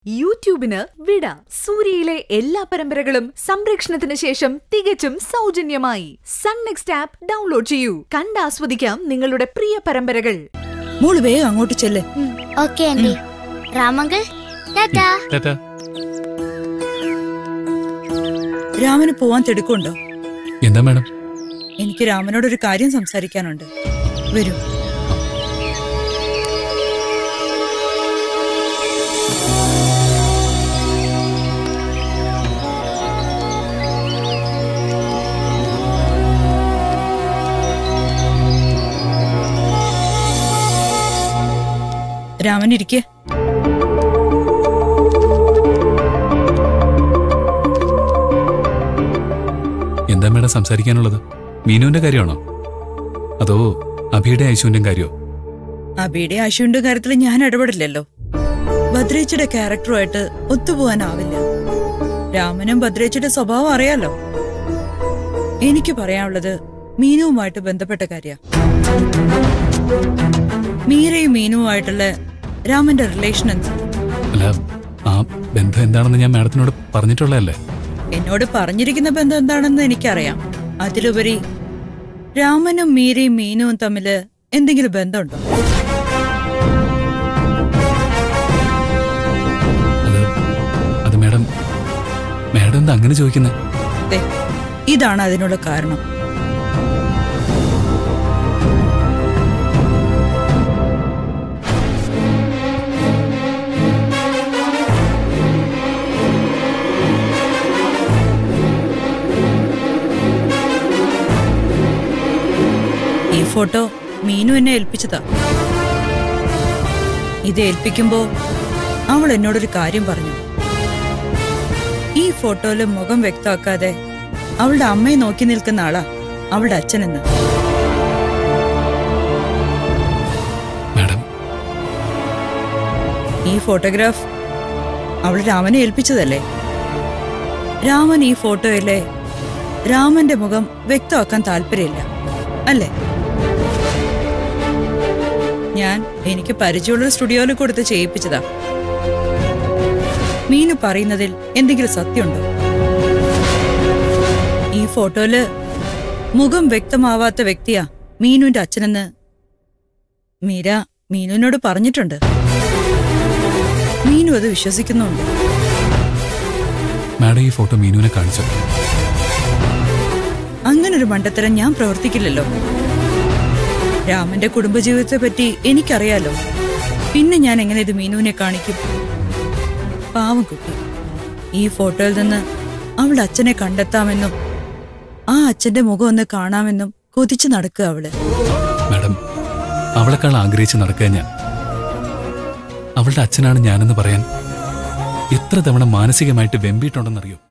യൂട്യൂബിന് വിട സൂര്യയിലെ എല്ലാ പരമ്പരകളും സംരക്ഷണത്തിന് ശേഷം തികച്ചും സൗജന്യമായി സൺ നെക്സ്റ്റ് ആപ്പ് ഡൗൺലോഡ് ചെയ്യൂ കണ്ടാസ്വദിക്കാം നിങ്ങളുടെ പ്രിയ പരമ്പരകൾ മോള് വേഗം അങ്ങോട്ട് ചെല്ല് ഓക്കെ ആന്റി രാമങ്കിൾ ടാറ്റാ ടാറ്റാ രാമന് പോവാൻ തിടുക്കുണ്ടോ എന്താ മാഡം എനിക്ക് രാമനോട് ഒരു കാര്യം സംസാരിക്കാനുണ്ട് വരൂ രാമൻ ഇരിക്കേ എന്താ മാഡം സംസാരിക്കാനുള്ളത് മീനുവിന്റെ കാര്യമാണോ അതോ അഭിയുടെ ഐശുവിന്റെ കാര്യമോ അബിയുടെ ആശുവിന്റെ കാര്യത്തിൽ ഞാൻ ഇടപെടില്ലല്ലോ ഭദ്രേച്ചിയുടെ ക്യാരക്ടറുമായിട്ട് ഒത്തുപോകാനാവില്ല രാമനും ഭദ്രേച്ചിയുടെ സ്വഭാവം അറിയാലോ എനിക്ക് പറയാനുള്ളത് മീനുവുമായിട്ട് ബന്ധപ്പെട്ട കാര്യ മീരയും മീനുവുമായിട്ടുള്ള രാമന്റെ റിലേഷൻ എന്ത് അല്ല ആ ബന്ധം എന്താണെന്ന് ഞാൻ മാഡത്തിനോട് പറഞ്ഞിട്ടുള്ളതല്ലേ എന്നോട് പറഞ്ഞിരിക്കുന്ന ബന്ധം എന്താണെന്ന് എനിക്കറിയാം അതിലുപരി രാമനും മീരയും മീനുവും തമ്മില് എന്തെങ്കിലും ബന്ധമുണ്ടോ അത് അത് മാഡം മാഡം എന്താ അങ്ങനെ ചോദിക്കുന്നത് ദേ, ഇതാണ് അതിനുള്ള കാരണം ഈ ഫോട്ടോ മീനു എന്നെ ഏൽപ്പിച്ചതാ ഇത് ഏൽപ്പിക്കുമ്പോ അവൾ എന്നോടൊരു കാര്യം പറഞ്ഞു ഈ ഫോട്ടോയില് മുഖം വ്യക്തമാക്കാതെ അവളുടെ അമ്മയെ നോക്കി നിൽക്കുന്ന ആളാ അവളുടെ അച്ഛനെന്ന് മാഡം ഈ ഫോട്ടോഗ്രാഫ് അവൾ രാമനെ ഏൽപ്പിച്ചതല്ലേ രാമൻ ഈ ഫോട്ടോയിലെ രാമന്റെ മുഖം വ്യക്തമാക്കാൻ താല്പര്യമില്ല അല്ലേ ഞാൻ എനിക്ക് പരിചയമുള്ള സ്റ്റുഡിയോയിൽ കൊടുത്ത് ചെയ്യിപ്പിച്ചതാ മീനു പറയുന്നതിൽ എന്തെങ്കിലും സത്യമുണ്ടോ ഈ ഫോട്ടോയില് മുഖം വ്യക്തമാവാത്ത വ്യക്തിയാ മീനുവിന്റെ അച്ഛനെന്ന് മീര മീനുവിനോട് പറഞ്ഞിട്ടുണ്ട് മീനു അത് വിശ്വസിക്കുന്നുണ്ട് മാഡം ഈ ഫോട്ടോ മീനുവിനെ കാണിച്ചു അങ്ങനൊരു മണ്ടത്തരം ഞാൻ പ്രവർത്തിക്കില്ലല്ലോ രാമന്റെ കുടുംബജീവിതത്തെ പറ്റി എനിക്കറിയാലോ പിന്നെ ഞാൻ എങ്ങനെ ഇത് മീനുവിനെ കാണിക്കും പാവം കുട്ടി ഈ ഫോട്ടോയിൽ നിന്ന് അവളുടെ അച്ഛനെ കണ്ടെത്താമെന്നും ആ അച്ഛന്റെ മുഖം ഒന്ന് കാണാമെന്നും കൊതിച്ചു നടക്കുക അവള് മാഡം അവളെക്കാൾ ആഗ്രഹിച്ച് നടക്കുക ഞാൻ അവളുടെ അച്ഛനാണ് ഞാനെന്ന് പറയാൻ എത്ര തവണ മാനസികമായിട്ട് വെമ്പിയിട്ടുണ്ടെന്നറിയോ